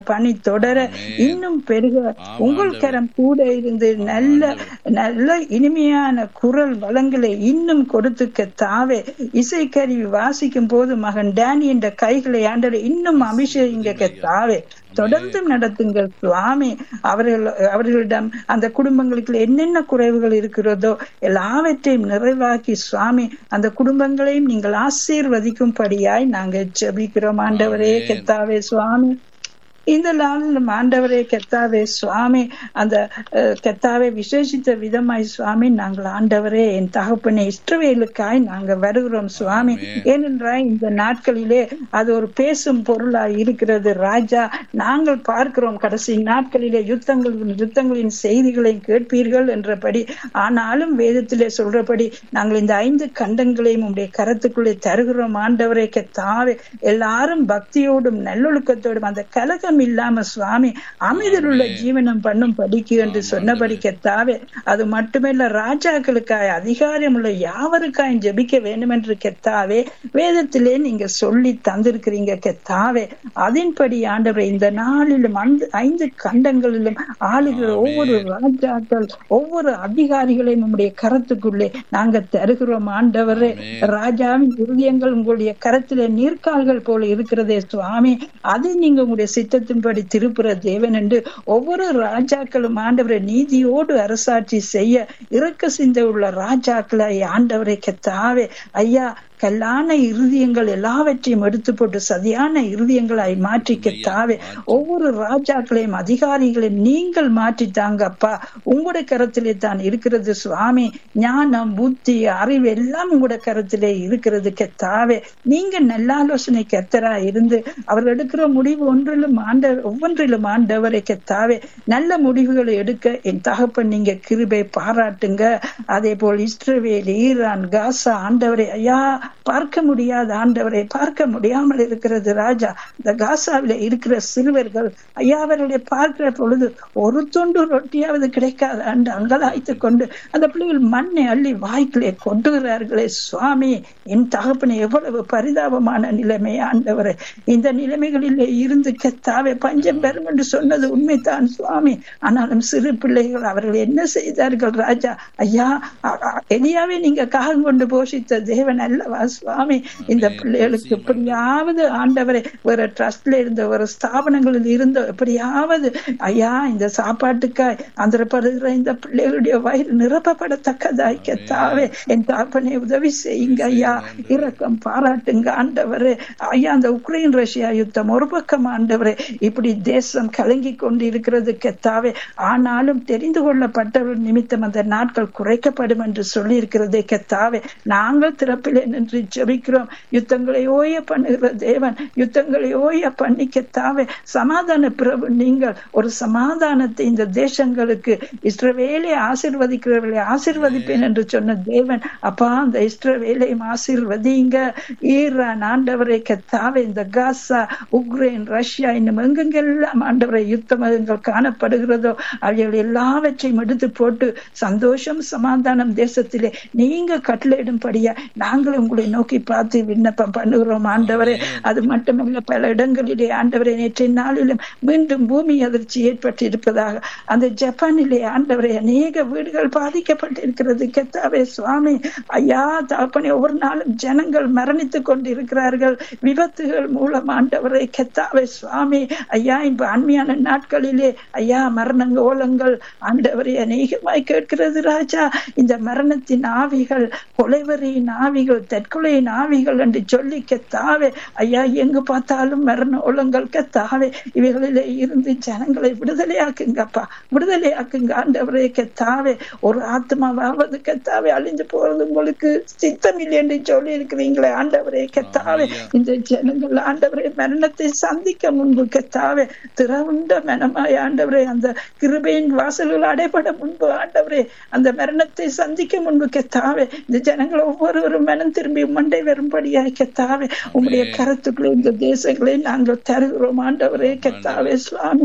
பணி தொடர இன்னும் பெருக உங்கள் கரம் கூட இருந்து நல்ல நல்ல இனிமையான குரல் வளங்களை இன்னும் கொடுத்து கத்தாவே இசைக்கருவி வாசிக்கும் போது மகன் டேனி என்ற கைகளை ஆண்டவர் இன்னும் அபிஷேகிங்க கத்தாவே தொடர்ந்து நடத்துங்கள் சுவாமி அவர்கள் அவர்களிடம் அந்த குடும்பங்களுக்கு என்னென்ன குறைவுகள் இருக்கிறதோ எல்லாவற்றையும் நிறைவாக்கி சுவாமி அந்த குடும்பங்களையும் நீங்கள் ஆசீர்வதிக்கும்படியாய் நாங்கள் ஜெபிக்கிறோம் ஆண்டவரே கெத்தாவே சுவாமி இந்த நாளில் ஆண்டவரே கெத்தாவே சுவாமி அந்த கெத்தாவை விசேஷித்த விதமாய் சுவாமி நாங்கள் ஆண்டவரே என் தகப்பனை இஷ்டவேலுக்காய் நாங்கள் வருகிறோம் சுவாமி ஏனென்றால் இந்த நாட்களிலே அது ஒரு பேசும் பொருளாய் இருக்கிறது ராஜா நாங்கள் பார்க்கிறோம் கடைசி நாட்களிலே யுத்தங்களின் யுத்தங்களின் செய்திகளை கேட்பீர்கள் என்றபடி ஆனாலும் வேதத்திலே சொல்றபடி நாங்கள் இந்த ஐந்து கண்டங்களையும் உடைய கரத்துக்குள்ளே தருகிறோம் ஆண்டவரே கெத்தாவே எல்லாரும் பக்தியோடும் நல்லொழுக்கத்தோடும் அந்த கலக துக்கம் இல்லாம சுவாமி அமைதியில் உள்ள ஜீவனம் பண்ணும் படிக்கு என்று சொன்னபடி கெத்தாவே அது மட்டுமல்ல ராஜாக்களுக்காய் அதிகாரம் உள்ள யாவருக்காய் ஜபிக்க வேண்டும் என்று கெத்தாவே வேதத்திலே நீங்க சொல்லி தந்திருக்கிறீங்க கெத்தாவே அதன்படி ஆண்டவரை இந்த நாளிலும் அந்த ஐந்து கண்டங்களிலும் ஆளுகிற ஒவ்வொரு ராஜாக்கள் ஒவ்வொரு அதிகாரிகளையும் நம்முடைய கரத்துக்குள்ளே நாங்க தருகிறோம் ஆண்டவரே ராஜாவின் இருதயங்கள் உங்களுடைய கரத்திலே நீர்க்கால்கள் போல இருக்கிறதே சுவாமி அதை நீங்க உங்களுடைய சித்த சித்தத்தின்படி திருப்புற தேவன் என்று ஒவ்வொரு ராஜாக்களும் ஆண்டவரை நீதியோடு அரசாட்சி செய்ய இறக்க சிந்தை உள்ள ராஜாக்களை ஆண்டவரை கத்தாவே ஐயா கல்லான இருதயங்கள் எல்லாவற்றையும் எடுத்து போட்டு சதியான இருதயங்களாய் மாற்றிக்க தாவே ஒவ்வொரு ராஜாக்களையும் அதிகாரிகளையும் நீங்கள் மாற்றித்தாங்க அப்பா உங்களுடைய கரத்திலே தான் இருக்கிறது சுவாமி ஞானம் புத்தி அறிவு எல்லாம் உங்களோட கரத்திலே இருக்கிறது கெத்தாவே நீங்க நல்ல ஆலோசனை கெத்தரா இருந்து அவர் எடுக்கிற முடிவு ஒன்றிலும் ஆண்ட ஒவ்வொன்றிலும் ஆண்டவரை கெத்தாவே நல்ல முடிவுகளை எடுக்க என் தகப்பன் நீங்க கிருபை பாராட்டுங்க அதே போல் இஸ்ரவேல் ஈரான் காசா ஆண்டவரை ஐயா பார்க்க முடியாத ஆண்டவரை பார்க்க முடியாமல் இருக்கிறது ராஜா இந்த காசாவில இருக்கிற சிறுவர்கள் ஐயா அவர்களை பார்க்கிற பொழுது ஒரு துண்டு ரொட்டியாவது கிடைக்காத அண்டு அங்கலாய்த்து கொண்டு அந்த பிள்ளைகள் மண்ணை அள்ளி வாய்க்கிலே கொண்டுகிறார்களே சுவாமி என் தகப்பனை எவ்வளவு பரிதாபமான நிலைமை ஆண்டவரை இந்த நிலைமைகளிலே இருந்து கெத்தாவே பஞ்சம் பெறும் என்று சொன்னது உண்மைதான் சுவாமி ஆனாலும் சிறு பிள்ளைகள் அவர்கள் என்ன செய்தார்கள் ராஜா ஐயா எலியாவே நீங்க காகம் கொண்டு போஷித்த தேவன் அல்லவா சுவாமி இந்த பிள்ளைகளுக்கு எப்படியாவது ஆண்டவரை வேற ட்ரஸ்ட்ல இருந்த ஒரு ஸ்தாபனங்களில் இருந்த எப்படியாவது ஐயா இந்த சாப்பாட்டுக்காய் அந்தரப்படுகிற இந்த பிள்ளைகளுடைய வயிறு நிரப்பப்படத்தக்கதாய் கெத்தாவே என் தாப்பனை உதவி செய்யுங்க ஐயா இரக்கம் பாராட்டுங்க ஆண்டவரே ஐயா அந்த உக்ரைன் ரஷ்யா யுத்தம் ஒரு பக்கம் ஆண்டவரே இப்படி தேசம் கலங்கி கொண்டு இருக்கிறது கெத்தாவே ஆனாலும் தெரிந்து கொள்ளப்பட்டவர் நிமித்தம் அந்த நாட்கள் குறைக்கப்படும் என்று சொல்லி இருக்கிறதே கெத்தாவே நாங்கள் திறப்பிலே நின்று ஜபிக்கிறோம் யுத்தங்களை ஓய பண்ணுகிற தேவன் யுத்தங்களை ஓய பண்ணிக்கத்தாவே சமாதான பிரபு நீங்கள் ஒரு சமாதானத்தை இந்த தேசங்களுக்கு இஸ்ரவேலை ஆசிர்வதிக்கிறவர்களை ஆசிர்வதிப்பேன் என்று சொன்ன தேவன் அப்பா அந்த இஸ்ரவேலையும் ஆசிர்வதிங்க ஈரான் ஆண்டவரை கத்தாவே இந்த காசா உக்ரைன் ரஷ்யா இன்னும் எங்கெங்கெல்லாம் ஆண்டவரை யுத்தமங்கள் காணப்படுகிறதோ அவைகள் எல்லாவற்றையும் எடுத்து போட்டு சந்தோஷம் சமாதானம் தேசத்திலே நீங்க கட்டளையிடும்படியா நாங்கள் உங்களை நோக்கி பார்த்து விண்ணப்பம் பண்ணுகிறோம் ஆண்டவரே அது மட்டுமல்ல பல இடங்களிலே ஆண்டவரை நேற்றைய நாளிலும் மீண்டும் பூமி அதிர்ச்சி ஏற்பட்டு இருப்பதாக அந்த ஜப்பானிலே ஆண்டவரை அநேக வீடுகள் பாதிக்கப்பட்டிருக்கிறது கெத்தாவே சுவாமி ஐயா தாப்பனே ஒவ்வொரு நாளும் ஜனங்கள் மரணித்துக் கொண்டு இருக்கிறார்கள் விபத்துகள் மூலம் ஆண்டவரை கெத்தாவே சுவாமி ஐயா இப்ப அண்மையான நாட்களிலே ஐயா மரணங்க ஓலங்கள் ஆண்டவரை அநேகமாய் கேட்கிறது ராஜா இந்த மரணத்தின் ஆவிகள் கொலைவரியின் ஆவிகள் தற்கொலையின் ஆவிகள் என்று சொல்லி கெத்தாவே ஐயா எங்கு பார்த்தாலும் மரண ஓலங்கள் கெத்தாவே இவைகளிலே இருந்து ஜனங்களை விடுதலையாக்குங்கப்பா விடுதலையாக்குங்க ஆண்டவரே கெத்தாவே ஒரு ஆத்மாவாவது கெத்தாவே அழிஞ்சு போறது உங்களுக்கு சித்தம் இல்லை என்று சொல்லி இருக்கிறீங்களே ஆண்டவரே கெத்தாவே இந்த ஜனங்கள் ஆண்டவரே மரணத்தை சந்திக்க முன்பு கெத்தாவே திறவுண்ட மனமாய் ஆண்டவரே அந்த கிருபையின் வாசல்கள் அடைபட முன்பு ஆண்டவரே அந்த மரணத்தை சந்திக்க முன்பு கெத்தாவே இந்த ஜனங்கள் ஒவ்வொருவரும் மனம் திரும்பி மண்டை வரும்படியாய் கெத்தாவே உங்களுடைய கருத்துக்களை இந்த தேசங்களை நாங்கள் தருகிறோம் ஆண்டவரே கெத்தாவே சுவாமி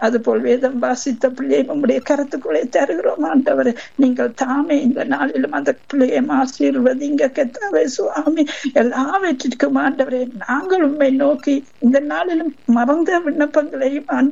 அதுபோல் வேதம் வாசித்த பிள்ளையை உங்களுடைய கருத்துக்குள்ளே தருகிறோம் ஆண்டவர் நீங்கள் தாமே இந்த நாளிலும் அந்த பிள்ளையை ஆசீர்வதிங்க கத்தாவே சுவாமி எல்லாவற்றிற்கும் ஆண்டவரே நாங்கள் உண்மை நோக்கி இந்த நாளிலும் மறந்த விண்ணப்பங்களையும்